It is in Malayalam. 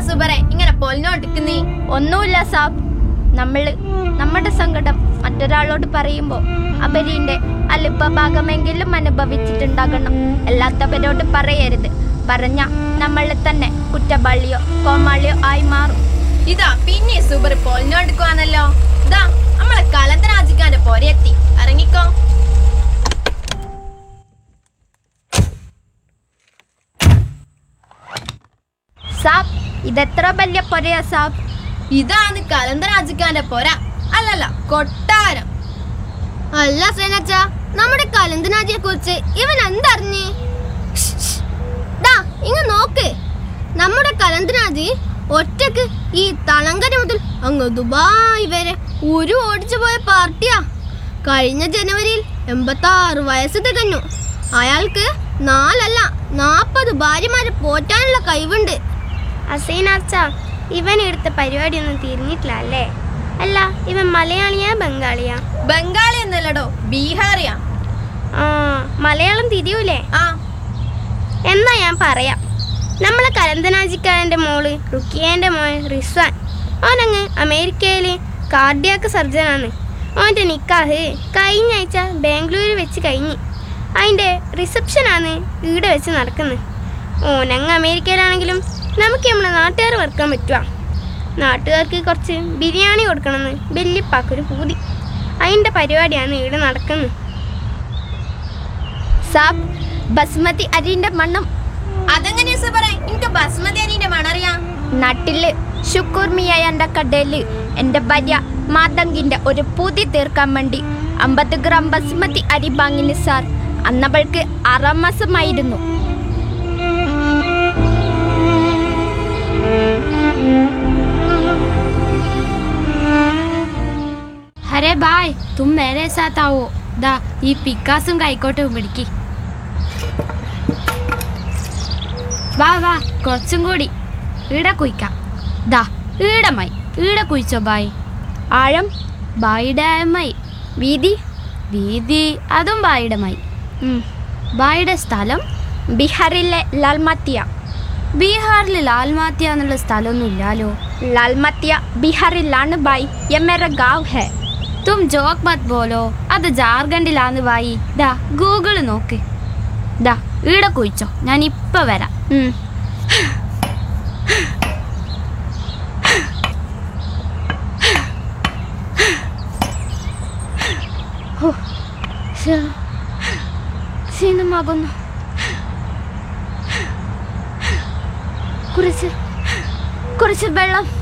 സുബറെ ഇങ്ങനെ പൊലിഞ്ഞോണ്ടിരിക്കുന്നേ ഒന്നുമില്ല സാബ് നമ്മള് നമ്മുടെ സങ്കടം മറ്റൊരാളോട് പറയുമ്പോ അവരിന്റെ അല്പഭാഗമെങ്കിലും അനുഭവിച്ചിട്ടുണ്ടാകണം അല്ലാത്തവരോട് പറയരുത് പറഞ്ഞ നമ്മളെ തന്നെ കുറ്റവാളിയോ കോമാളിയോ ആയി മാറും ഇതാ പിന്നെ സുബർ പൊലിഞ്ഞോണ്ടിരിക്കുവാന്നല്ലോ ഇതാ നമ്മളെ കലന്തരാജിക്കാന്റെ പൊരയെത്തി ഇറങ്ങിക്കോ സാബ് ഇതെത്ര വലിയ പൊരയാ സാബ് ഇതാണ് കലന്തരാജിക്കാന്റെ പൊര അല്ലല്ല കൊട്ടാരം അല്ല സേനച്ച നമ്മുടെ കലന്തനാജിയെ കുറിച്ച് ഇവൻ എന്തറിഞ്ഞ് ദാ ഇങ്ങ നോക്ക് നമ്മുടെ കലന്തനാജി ഒറ്റക്ക് ഈ തളങ്കര മുതൽ അങ്ങ് ദുബായ് വരെ ഒരു ഓടിച്ചു പോയ പാർട്ടിയാ കഴിഞ്ഞ ജനുവരിയിൽ എൺപത്തി ആറ് വയസ്സ് തികഞ്ഞു അയാൾക്ക് നാലല്ല നാപ്പത് ഭാര്യമാരെ പോറ്റാനുള്ള കഴിവുണ്ട് അസൈനാച്ച ഇവൻ എടുത്ത പരിപാടിയൊന്നും തിരിഞ്ഞിട്ടില്ല അല്ലേ അല്ല ഇവൻ മലയാളിയാ ബംഗാളിയാ ബംഗാളി എന്നല്ലടോ ബീഹാറിയാ ആ മലയാളം തിരിയൂലേ ആ എന്നാ ഞാൻ പറയാം നമ്മളെ കലന്തനാജിക്കാരൻ്റെ മോള് റുക്കിയേൻ്റെ മോൻ റിസ്വാൻ ഓനങ്ങ് അമേരിക്കയിൽ കാർഡിയാക്ക് സർജനാണ് ഓൻ്റെ നിക്കാഹ് കഴിഞ്ഞ ആഴ്ച ബാംഗ്ലൂരിൽ വെച്ച് കഴിഞ്ഞ് അതിൻ്റെ റിസപ്ഷനാണ് ഇവിടെ വെച്ച് നടക്കുന്നത് ഓനങ്ങ് അമേരിക്കയിലാണെങ്കിലും നമുക്ക് നമ്മളെ നാട്ടുകാർ വറുക്കാൻ പറ്റുക നാട്ടുകാർക്ക് കുറച്ച് ബിരിയാണി കൊടുക്കണമെന്ന് വല്യപ്പാക്കൊരു പൂതി അതിൻ്റെ പരിപാടിയാണ് ഇവിടെ നടക്കുന്നത് സാബ് ബസ്മതി അരിന്റെ മണ്ണം അതെങ്ങനെയാ സുബറെ എനിക്ക് ബസ്മതി അരിന്റെ മണറിയാം നാട്ടില് ശുക്കൂർമിയായ എൻ്റെ കടയില് എൻ്റെ ഭാര്യ മാതങ്കിന്റെ ഒരു പൂതി തീർക്കാൻ വേണ്ടി അമ്പത് ഗ്രാം ബസ്മതി അരി വാങ്ങിന് സാർ അന്നവൾക്ക് ആറാം മാസമായിരുന്നു अरे भाई तुम मेरे साथ आओ ദാ ഈ പിക്കാസും കൈക്കോട്ടും പിടിക്ക് വാ വാ കുറച്ചും കൂടി ഈടെ കുയിക്കാം ദാ ഈടമായി ഈടെ കുയിച്ചോ ബായ് ആഴം ബായിയുടെ ആയമായി വീതി വീതി അതും ബായിയുടെമായി ഉം. ബായിയുടെ സ്ഥലം ബീഹാറിലെ ലാൽമാത്തിയ ബീഹാറിൽ ലാൽമാത്യ എന്നുള്ള സ്ഥലമൊന്നും ഇല്ലാലോ ലാൽമാത്തിയ ബീഹാറിലാണ് ബായ് യെ മേര ഗാവ് ഹെ തും ജോക്ക് മത് ബോലോ അത് ജാർഖണ്ഡിലാന്ന് ബായി ദാ ഗൂഗിൾ നോക്ക് ദാ ഈടെ കുയിച്ചോ ഞാൻ ഇപ്പൊ വരാം ഉം. ഹോ, ക്ഷ- ക്ഷീണമാകുന്നു കുറച്ച് കുറച്ച് വെള്ളം